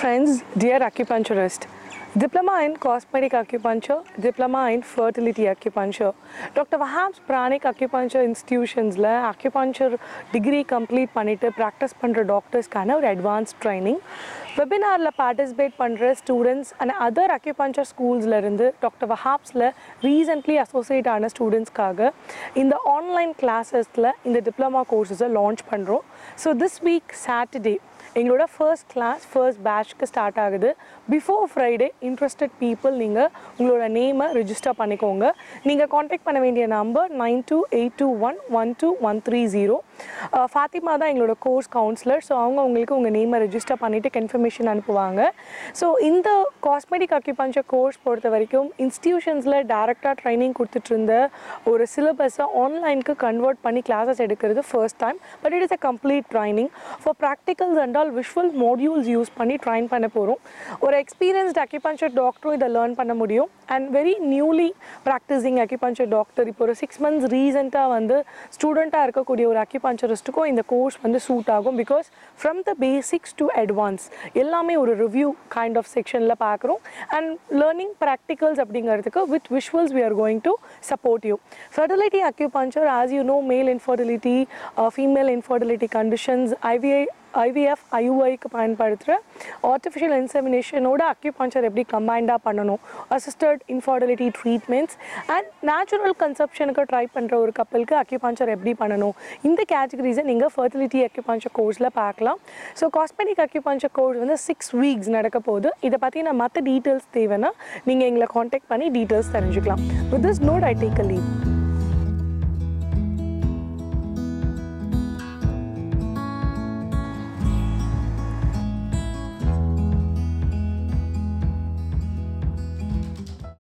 friends, dear acupuncturist. Diploma in Cosmetic Acupuncture, Diploma in Fertility Acupuncture. Doctor Wahab's pranic acupuncture இன்ஸ்டிடியூஷன்ஸில் acupuncture degree complete பண்ணிவிட்டு practice பண்ணுற டாக்டர்ஸ்க்கான ஒரு advance training வெபினாரில் participate பண்ணுற ஸ்டூடெண்ட்ஸ் அண்ட் அதர் அக்யூபஞ்சர் ஸ்கூல்ஸ்லேருந்து doctor வஹாப்ஸில் ரீசெண்ட்லி அசோசியேட் ஆன ஸ்டூடெண்ட்ஸ்க்காக இந்த ஆன்லைன் கிளாஸஸில் இந்த டிப்ளமா கோர்சஸை லான்ச் பண்ணுறோம் ஸோ திஸ் வீக் சாட்டர்டே எங்களோட ஃபர்ஸ்ட் கிளாஸ் ஃபர்ஸ்ட் பேட்ச்க்கு ஸ்டார்ட் ஆகுது பிஃபோர் ஃப்ரைடே இன்ட்ரெஸ்டட் பீப்புள் நீங்கள் உங்களோட நேமை ரிஜிஸ்டர் பண்ணிக்கோங்க நீங்கள் காண்டாக்ட் பண்ண வேண்டிய number nine two eight two one one two one three zero Fatima தான் எங்களோட கோர்ஸ் கவுன்சிலர் ஸோ அவங்க உங்களுக்கு உங்கள் நேமை ரிஜிஸ்டர் பண்ணிவிட்டு கன்ஃபர்மேஷன் அனுப்புவாங்க ஸோ இந்த காஸ்மெட்டிக் அக்யூபஞ்சர் கோர்ஸ் பொறுத்த வரைக்கும் இன்ஸ்டிடியூஷன்ஸில் டேரெக்டாக ட்ரைனிங் கொடுத்துட்டு இருந்த ஒரு சிலபஸை ஆன்லைனுக்கு கன்வெர்ட் பண்ணி கிளாஸஸ் எடுக்கிறது first time but it is a complete training for practicals and all visual modules use பண்ணி ட்ரைன் பண்ண போகிறோம் ஒரு எக்ஸ்பீரியன்ஸ்ட் அக்யூபஞ்சர் டாக்டரும் இதை லேர்ன் பண்ண முடியும் and very newly practicing acupuncture doctor இப்போ ஒரு சிக்ஸ் மந்த்ஸ் ரீசெண்டாக வந்து ஸ்டூடெண்ட்டாக இருக்கக்கூடிய ஒரு அக்யூபஞ்சரிஸ்ட்டுக்கும் இந்த கோர்ஸ் வந்து சூட் ஆகும் because from the basics to advance எல்லாமே ஒரு ரிவ்யூ கைண்ட் ஆஃப் செக்ஷனில் பார்க்குறோம் அண்ட் லேர்னிங் ப்ராக்டிகல்ஸ் அப்படிங்கிறதுக்கு with visuals we are going to support you. Fertility acupuncture, as you know, male infertility, uh, female infertility conditions, IVI IVF ஐயுஐக்கு பயன்படுத்துகிற artificial இன்செமினேஷனோட acupuncture எப்படி கம்பைண்டாக பண்ணணும் assisted infertility treatments and natural கன்செப்ஷனுக்கு try பண்ணுற ஒரு கப்பலுக்கு அக்யூபஞ்சர் எப்படி பண்ணணும் இந்த கேட்டகரிஸை நீங்கள் ஃபர்டிலிட்டி அக்யூபஞ்சர் கோர்ஸில் பார்க்கலாம் ஸோ காஸ்மெட்டிக் அக்யூபஞ்சர் கோர்ஸ் வந்து சிக்ஸ் வீக்ஸ் நடக்க போகுது இதை பற்றின மற்ற டீட்டெயில்ஸ் தேவைன்னா நீங்கள் எங்களை காண்டாக்ட் பண்ணி டீட்டெயில்ஸ் தெரிஞ்சுக்கலாம் with this note I take a leave